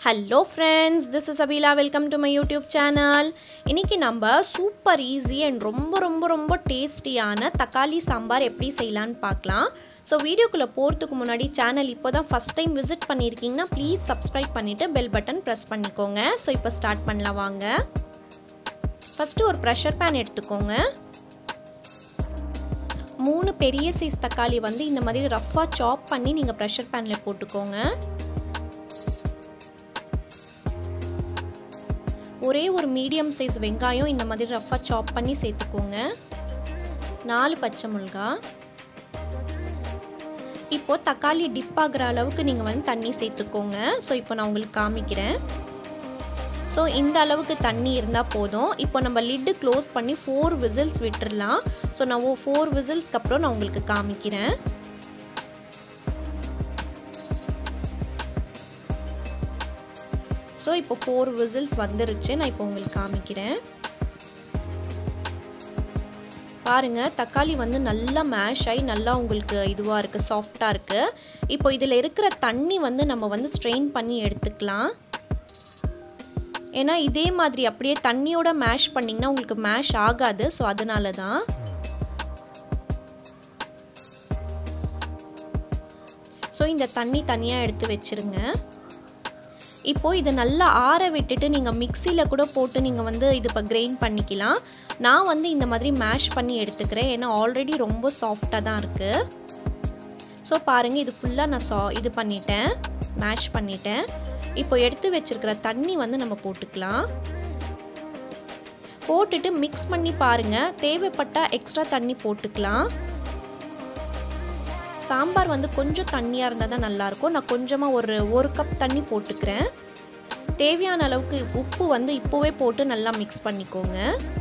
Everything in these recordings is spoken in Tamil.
hello friends this is Abila welcome to my YouTube channel இன்னைக்கு நம்ம சூப்பர் ஈஸி அண்ட் ரொம்ப ரொம்ப ரொம்ப டேஸ்டியான தக்காளி சாம்பார் எப்படி செய்யலான்னு பார்க்கலாம் ஸோ வீடியோக்குள்ளே போகிறதுக்கு முன்னாடி சேனல் இப்போ தான் ஃபஸ்ட் டைம் விசிட் பண்ணியிருக்கீங்கன்னா ப்ளீஸ் சப்ஸ்கிரைப் பண்ணிவிட்டு பெல் பட்டன் ப்ரெஸ் பண்ணிக்கோங்க ஸோ இப்போ ஸ்டார்ட் பண்ணலாம் வாங்க ஃபஸ்ட்டு ஒரு ப்ரெஷர் பேன் எடுத்துக்கோங்க மூணு பெரிய சைஸ் தக்காளி வந்து இந்த மாதிரி ரஃப்பாக சாப் பண்ணி நீங்கள் ப்ரெஷர் பேனில் போட்டுக்கோங்க ஒரே ஒரு மீடியம் சைஸ் வெங்காயம் இந்த மாதிரி ரஃப்பாக சாப் பண்ணி சேர்த்துக்கோங்க நாலு பச்சை மிளகா இப்போ தக்காளி டிப் ஆகிற அளவுக்கு நீங்கள் வந்து தண்ணி சேர்த்துக்கோங்க ஸோ இப்போ நான் உங்களுக்கு காமிக்கிறேன் ஸோ இந்த அளவுக்கு தண்ணி இருந்தால் போதும் இப்போ நம்ம லிட்டு க்ளோஸ் பண்ணி ஃபோர் விசில்ஸ் விட்டுடலாம் ஸோ நான் ஃபோர் விசில்ஸ்க்கு அப்புறம் நான் உங்களுக்கு காமிக்கிறேன் ஸோ இப்போ ஃபோர் விசில்ஸ் வந்துருச்சு நான் இப்போ உங்களுக்கு காமிக்கிறேன் பாருங்க தக்காளி வந்து நல்லா மேஷ் ஆகி நல்லா உங்களுக்கு இதுவாக இருக்குது சாஃப்டாக இருக்குது இப்போ இதில் இருக்கிற தண்ணி வந்து நம்ம வந்து ஸ்ட்ரெயின் பண்ணி எடுத்துக்கலாம் ஏன்னா இதே மாதிரி அப்படியே தண்ணியோட மேஷ் பண்ணிங்கன்னா உங்களுக்கு மேஷ் ஆகாது ஸோ அதனால தான் ஸோ இந்த தண்ணி தனியாக எடுத்து வச்சிருங்க இப்போ இதை நல்லா ஆற விட்டுட்டு நீங்கள் மிக்சியில் கூட போட்டு நீங்கள் வந்து இது இப்போ கிரைண்ட் பண்ணிக்கலாம் நான் வந்து இந்த மாதிரி மேஷ் பண்ணி எடுத்துக்கிறேன் ஏன்னா ஆல்ரெடி ரொம்ப சாஃப்டாக தான் இருக்குது ஸோ பாருங்கள் இது ஃபுல்லாக நான் சா இது பண்ணிட்டேன் மேஷ் பண்ணிட்டேன் இப்போ எடுத்து வச்சிருக்கிற தண்ணி வந்து நம்ம போட்டுக்கலாம் போட்டுட்டு மிக்ஸ் பண்ணி பாருங்கள் தேவைப்பட்டால் எக்ஸ்ட்ரா தண்ணி போட்டுக்கலாம் சாம்பார் வந்து கொஞ்சம் தண்ணியாக இருந்தால் தான் நல்லாயிருக்கும் நான் கொஞ்சமாக ஒரு ஒரு கப் தண்ணி போட்டுக்கிறேன் தேவையான அளவுக்கு உப்பு வந்து இப்போவே போட்டு நல்லா மிக்ஸ் பண்ணிக்கோங்க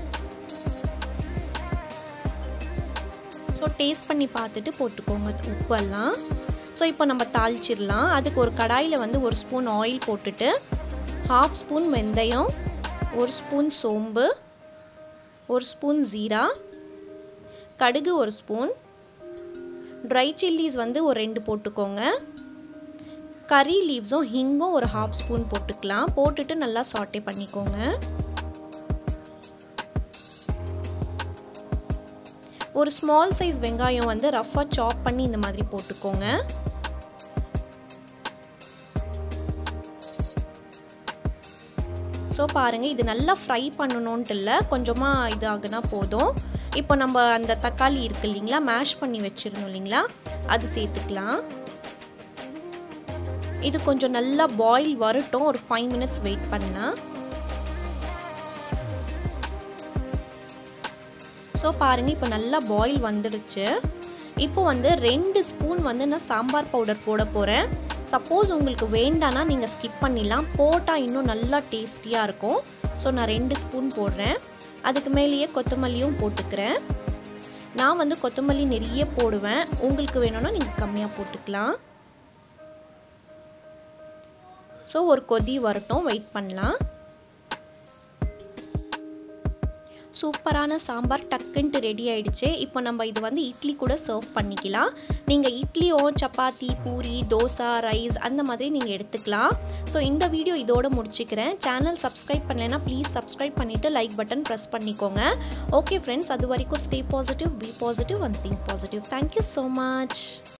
ஸோ டேஸ்ட் பண்ணி பார்த்துட்டு போட்டுக்கோங்க உப்பெல்லாம் ஸோ இப்போ நம்ம தாளிச்சிடலாம் அதுக்கு ஒரு கடாயில் வந்து ஒரு ஸ்பூன் ஆயில் போட்டுட்டு ஹாஃப் ஸ்பூன் வெந்தயம் ஒரு ஸ்பூன் சோம்பு ஒரு ஸ்பூன் ஜீரா கடுகு ஒரு ஸ்பூன் ட்ரை சில்லிஸ் வந்து ஒரு ரெண்டு போட்டுக்கோங்க கறி லீவ்ஸும் ஹிங்கும் ஒரு ஹாஃப் ஸ்பூன் போட்டுக்கலாம் போட்டுட்டு நல்லா சாட்டே பண்ணிக்கோங்க ஒரு ஸ்மால் சைஸ் வெங்காயம் வந்து ரஃபாக சாப் பண்ணி இந்த மாதிரி போட்டுக்கோங்க ஸோ பாருங்கள் இது நல்லா ஃப்ரை பண்ணணுன்ட்டு இல்லை கொஞ்சமாக இது ஆகுனா போதும் இப்போ நம்ம அந்த தக்காளி இருக்கு இல்லைங்களா மேஷ் பண்ணி வச்சிருந்தோம் இல்லைங்களா அது சேர்த்துக்கலாம் இது கொஞ்சம் நல்லா பாயில் வரட்டும் ஒரு ஃபைவ் மினிட்ஸ் வெயிட் பண்ணலாம் ஸோ பாருங்கள் இப்போ நல்லா பாயில் வந்துடுச்சு இப்போ வந்து ரெண்டு ஸ்பூன் வந்து நான் சாம்பார் பவுடர் போட போகிறேன் சப்போஸ் உங்களுக்கு வேண்டானா நீங்கள் ஸ்கிப் பண்ணிடலாம் போட்டால் இன்னும் நல்லா டேஸ்டியாக இருக்கும் ஸோ நான் ரெண்டு ஸ்பூன் போடுறேன் அதுக்கு மேலேயே கொத்தமல்லியும் போட்டுக்கிறேன் நான் வந்து கொத்தமல்லி நிறைய போடுவேன் உங்களுக்கு வேணும்னா நீங்கள் கம்மியாக போட்டுக்கலாம் ஸோ ஒரு கொதி வரட்டும் வெயிட் பண்ணலாம் சூப்பரான சாம்பார் டக்குன்ட்டு ரெடி ஆயிடுச்சு இப்போ நம்ம இது வந்து இட்லி கூட சர்வ் பண்ணிக்கலாம் நீங்கள் இட்லியோ சப்பாத்தி பூரி தோசை ரைஸ் அந்த மாதிரி நீங்கள் எடுத்துக்கலாம் ஸோ இந்த வீடியோ இதோட முடிச்சுக்கிறேன் சேனல் சப்ஸ்கிரைப் பண்ணலைன்னா ப்ளீஸ் சப்ஸ்கிரைப் பண்ணிவிட்டு லைக் பட்டன் ப்ரெஸ் பண்ணிக்கோங்க ஓகே ஃப்ரெண்ட்ஸ் அது வரைக்கும் stay positive be positive and think positive thank you so much